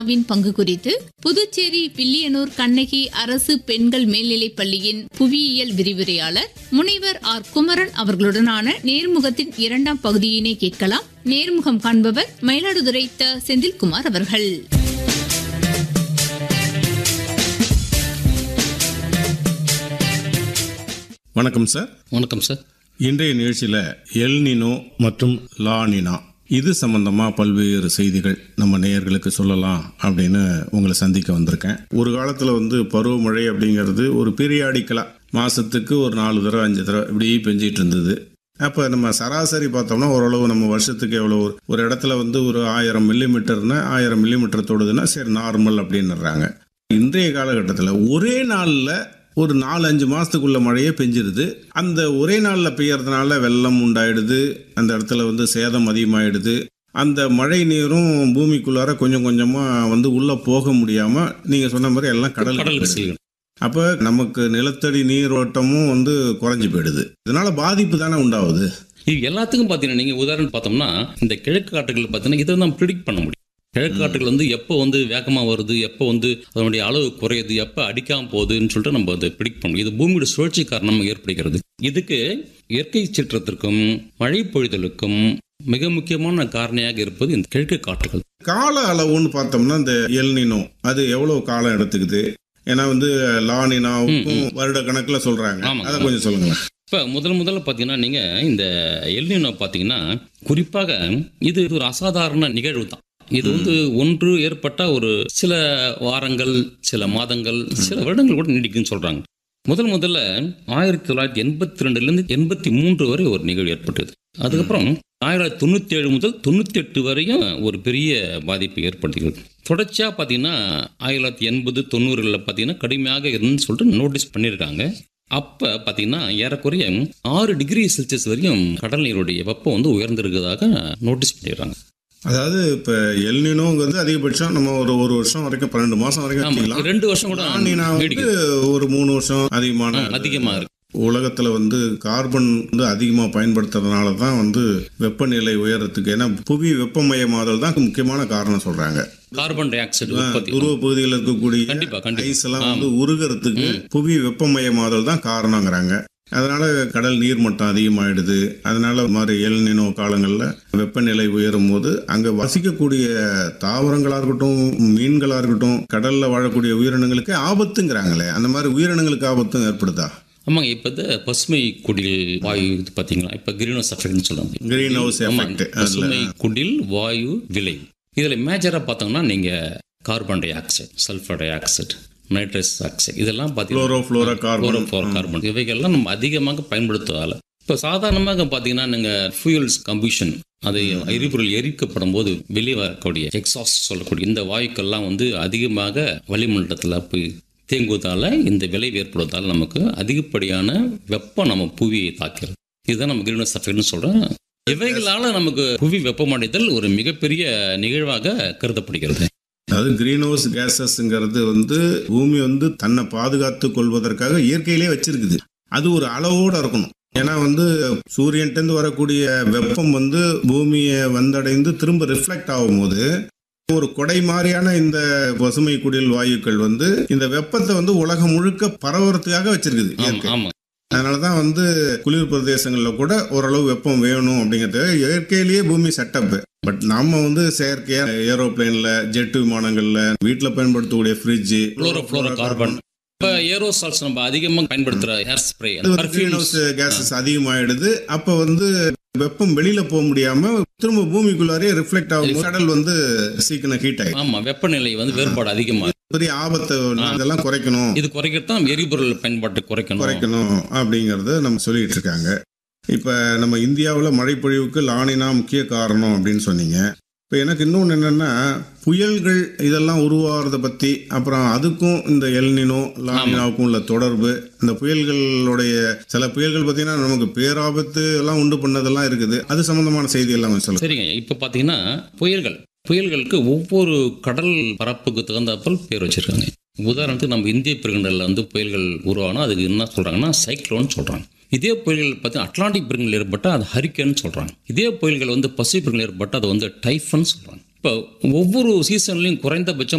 Win பங்கு குறித்து புதுச்சேரி வில்லியனூர் கண்ணகி அரசு பெண்கள் மேல்நிலைப் பள்ளியின் புவியியல் விரிவுரையாளர் முனைவர் ஆர் குமரன் அவர்களுடனான நேர்முகத்தின் இரண்டாம் பகுதியினை கேட்கலாம் நேர்முகம் காண்பவர் மயிலாடுதுறை த செந்தில்குமார் அவர்கள் வணக்கம் சார் வணக்கம் சார் இன்றைய நிகழ்ச்சியில் எல்னினோ மற்றும் லானினா இது சம்பந்தமா பல்வேறு செய்திகள் நம்ம நேயர்களுக்கு சொல்லலாம் அப்படின்னு உங்களை சந்திக்க வந்திருக்கேன் ஒரு காலத்தில் வந்து பருவமழை அப்படிங்கிறது ஒரு பீரியாடிக்கலா மாசத்துக்கு ஒரு நாலு தடவை அஞ்சு தடவை இப்படி பெஞ்சிட்டு இருந்தது அப்போ நம்ம சராசரி பார்த்தோம்னா ஓரளவு நம்ம வருஷத்துக்கு எவ்வளோ ஒரு ஒரு இடத்துல வந்து ஒரு ஆயிரம் மில்லிமீட்டர்னா ஆயிரம் மில்லிமீட்டர் தொடுதுன்னா சரி நார்மல் அப்படின்னுறாங்க இன்றைய காலகட்டத்தில் ஒரே நாளில் ஒரு நாலு அஞ்சு மாதத்துக்குள்ள மழையே பெஞ்சிருது அந்த ஒரே நாளில் பெய்யறதுனால வெள்ளம் உண்டாயிடுது அந்த இடத்துல வந்து சேதம் அதிகமாயிடுது அந்த மழை நீரும் பூமிக்குள்ளார கொஞ்சம் கொஞ்சமாக வந்து உள்ளே போக முடியாமல் நீங்கள் சொன்ன மாதிரி எல்லாம் கடல் கடலுக்கு செல்லும் அப்போ நமக்கு நிலத்தடி நீரோட்டமும் வந்து குறைஞ்சு போயிடுது இதனால பாதிப்பு தானே உண்டாகுது இது எல்லாத்துக்கும் பார்த்தீங்கன்னா நீங்கள் உதாரணம் பார்த்தோம்னா இந்த கிழக்கு காட்டுகள் பார்த்தீங்கன்னா இதை நம்ம ப்ரிடிக்ட் பண்ண முடியும் கிழக்கு காட்டுகள் வந்து எப்போ வந்து வேகமாக வருது எப்போ வந்து அதனுடைய அளவு குறையுது எப்போ அடிக்காம போகுதுன்னு சொல்லிட்டு நம்ம அதை ப்ரிடிக்ட் பண்ண முடியும் இது பூமியோட சுழற்சி காரணமாக ஏற்படுகிறது இதுக்கு இயற்கை சீற்றத்திற்கும் மழை பொழிதலுக்கும் மிக முக்கியமான காரணியாக இருப்பது இந்த கிழக்கு காட்டுகள் கால அளவுன்னு பார்த்தோம்னா இந்த எல்னினோ அது எவ்வளவு காலம் எடுத்துக்குது ஏன்னா வந்து லானினாவுக்கும் வருட கணக்கில் சொல்றாங்க ஆமாங்க. அதை கொஞ்சம் சொல்லுங்களேன் இப்போ முதல் முதல்ல பார்த்தீங்கன்னா நீங்கள் இந்த எல்னினோ பார்த்தீங்கன்னா குறிப்பாக இது ஒரு அசாதாரண நிகழ்வு தான் இது வந்து ஒன்று ஏற்பட்ட ஒரு சில வாரங்கள் சில மாதங்கள் சில வருடங்கள் கூட நீடிக்குன்னு சொல்றாங்க முதல் முதல்ல ஆயிரத்தி தொள்ளாயிரத்தி எண்பத்தி ரெண்டுலேருந்து எண்பத்தி மூன்று வரை ஒரு நிகழ்வு ஏற்பட்டது அதுக்கப்புறம் ஆயிரத்தி தொண்ணூற்றி ஏழு முதல் தொண்ணூற்றி எட்டு வரையும் ஒரு பெரிய பாதிப்பு ஏற்படுத்துகிறது தொடர்ச்சியாக பார்த்தீங்கன்னா ஆயிரத்தி தொள்ளாயிரத்தி எண்பது தொண்ணூறுகளில் பார்த்தீங்கன்னா கடுமையாக இருந்துன்னு சொல்லிட்டு நோட்டீஸ் பண்ணியிருக்காங்க அப்போ பார்த்தீங்கன்னா ஏறக்குறைய ஆறு டிகிரி செல்சியஸ் வரையும் கடல் நீருடைய வெப்பம் வந்து உயர்ந்திருக்கிறதாக நோட்டீஸ் பண்ணிடுறாங்க அதாவது இப்போ எல்னினோங்கிறது அதிகபட்சம் நம்ம ஒரு ஒரு வருஷம் வரைக்கும் பன்னெண்டு மாசம் வரைக்கும் ஆமா வச்சுக்கலாம் ரெண்டு வருஷம் கூட லானினா வந்து நீடிக்குது ஒரு மூணு வருஷம் அதிகமான அதிகமாக இருக்கு உலகத்துல வந்து கார்பன் வந்து அதிகமா பயன்படுத்துறதுனால தான் வந்து வெப்பநிலை உயரத்துக்கு ஏன்னா புவி வெப்பமயமாதல் தான் முக்கியமான காரணம் சொல்றாங்க கார்பன் டை ஆக்சைடு உற்பத்தி துருவ பகுதியில் இருக்கக்கூடிய கண்டிப்பா கண்டிப்பா ஐஸ் எல்லாம் வந்து உருகிறதுக்கு புவி வெப்பமயமாதல் தான் காரணங்கிறாங்க அதனால கடல் நீர்மட்டம் அதிகமாயிடுது அதனால ஒரு மாதிரி எல்நினோ காலங்களில் வெப்பநிலை உயரும் போது அங்கே வசிக்கக்கூடிய தாவரங்களா இருக்கட்டும் மீன்களா இருக்கட்டும் கடல்ல வாழக்கூடிய உயிரினங்களுக்கு ஆபத்துங்கிறாங்களே அந்த மாதிரி உயிரினங்களுக்கு ஆபத்தும் ஏற்படுதா ஆமாங்க இப்போ இந்த பசுமை குடில் வாயு இது பார்த்தீங்களா இப்போ கிரீன் ஹவுஸ் எஃபெக்ட்னு சொல்லுவாங்க கிரீன் ஹவுஸ் ஆமா, எஃபெக்ட் பசுமை குடில் வாயு விளைவு இதில் மேஜராக பார்த்தோம்னா நீங்கள் carbon dioxide sulphur dioxide nitrous oxide இதெல்லாம் பார்த்தீங்கன்னா குளோரோ ஃப்ளோரோ கார்பன் கார்பன் இவைகள்லாம் நம்ம அதிகமாக பயன்படுத்துவதால் இப்போ சாதாரணமாக பார்த்தீங்கன்னா நீங்கள் ஃபியூல்ஸ் கம்பூஷன் அது எரிபொருள் எரிக்கப்படும் போது வெளியே வரக்கூடிய எக்ஸாஸ்ட் சொல்லக்கூடிய இந்த வாயுக்கள்லாம் வந்து அதிகமாக வளிமண்டலத்தில் போய் தேங்குவதால் இந்த விளைவு ஏற்படுவதால் நமக்கு அதிகப்படியான வெப்பம் நம்ம புவியை தாக்கிறது இதுதான் நம்ம கிரீன் எஃபெக்ட்னு சொல்கிறோம் இவைகளால் நமக்கு புவி வெப்பமடைதல் ஒரு மிகப்பெரிய நிகழ்வாக கருதப்படுகிறது அதாவது கிரீன் ஹவுஸ் கேசஸ்ங்கிறது வந்து பூமி வந்து தன்னை பாதுகாத்து கொள்வதற்காக இயற்கையிலே வச்சிருக்குது அது ஒரு அளவோட இருக்கணும் ஏன்னா வந்து சூரியன்ட்டேருந்து வரக்கூடிய வெப்பம் வந்து பூமியை வந்தடைந்து திரும்ப ரிஃப்ளெக்ட் ஆகும்போது ஒரு கொடை மாதிரியான இந்த பசுமை குடில் வாயுக்கள் வந்து இந்த வெப்பத்தை வந்து உலகம் முழுக்க பரவுறதுக்காக வச்சிருக்குது ஆமாம் இயற்கை ஆமாம் அதனாலதான் வந்து குளிர் பிரதேசங்களில் கூட ஓரளவு வெப்பம் வேணும் அப்படிங்கிறது இயற்கையிலேயே பூமி செட்டப் பட் நாம வந்து செயற்கையா ஏரோப்ளேன்ல ஜெட் விமானங்கள்ல வீட்டில் பயன்படுத்தக்கூடிய ஃப்ரிட்ஜ் குளோரோ ஃப்ளோரோ கார்பன் இப்போ ஏரோசால்ஸ் நம்ம அதிகமாக பயன்படுத்துகிற hair spray green perfumes house gases அதிகமாயிடுது அப்ப வந்து வெப்பம் வெளியில போக முடியாம திரும்ப பூமிக்குள்ளாரே ரிஃப்ளெக்ட் ஆகும் கடல் வந்து சீக்கிரம் ஹீட் ஆயிடும் ஆமாம் வெப்பநிலை வந்து வேறுபாடு அதிகமாக பெரிய ஆபத்தை இதெல்லாம் குறைக்கணும் இது குறைக்கிறது தான் எரிபொருள் பயன்பாட்டு குறைக்கணும் குறைக்கணும் அப்படிங்கறத நம்ம சொல்லிட்டு இருக்காங்க இப்ப நம்ம இந்தியாவில் மழைப்பொழிவுக்கு லானினா முக்கிய காரணம் அப்படின்னு சொன்னீங்க இப்போ எனக்கு இன்னொன்று என்னென்னா புயல்கள் இதெல்லாம் உருவாகிறத பற்றி அப்புறம் அதுக்கும் இந்த எல்னினோ லானினாவுக்கும் உள்ள தொடர்பு இந்த புயல்களுடைய சில புயல்கள் பார்த்தீங்கன்னா நமக்கு பேராபத்து எல்லாம் உண்டு பண்ணதெல்லாம் இருக்குது அது சம்மந்தமான செய்தி எல்லாம் கொஞ்சம் சொல்லுங்க சரிங்க இப்போ பார்த்தீங்கன்னா புயல்கள் புயல்களுக்கு ஒவ்வொரு கடல் பரப்புக்கு தகுந்தாப்பல் பேர் வச்சிருக்காங்க உதாரணத்துக்கு நம்ம இந்திய பெருங்கடலில் வந்து புயல்கள் உருவானா அதுக்கு என்ன சொல்கிறாங்கன்னா சைக்ளோன்னு சொல்கிறாங்க இதே புயல்கள் பார்த்தீங்கன்னா அட்லாண்டிக் பெருங்கல் ஏற்பட்டால் அது ஹரிக்கேன்னு சொல்கிறாங்க இதே புயல்கள் வந்து பசிபிக் பெருங்கல் ஏற்பட்டால் அது வந்து டைஃபன் சொல்கிறாங்க இப்போ ஒவ்வொரு சீசன்லையும் குறைந்தபட்சம்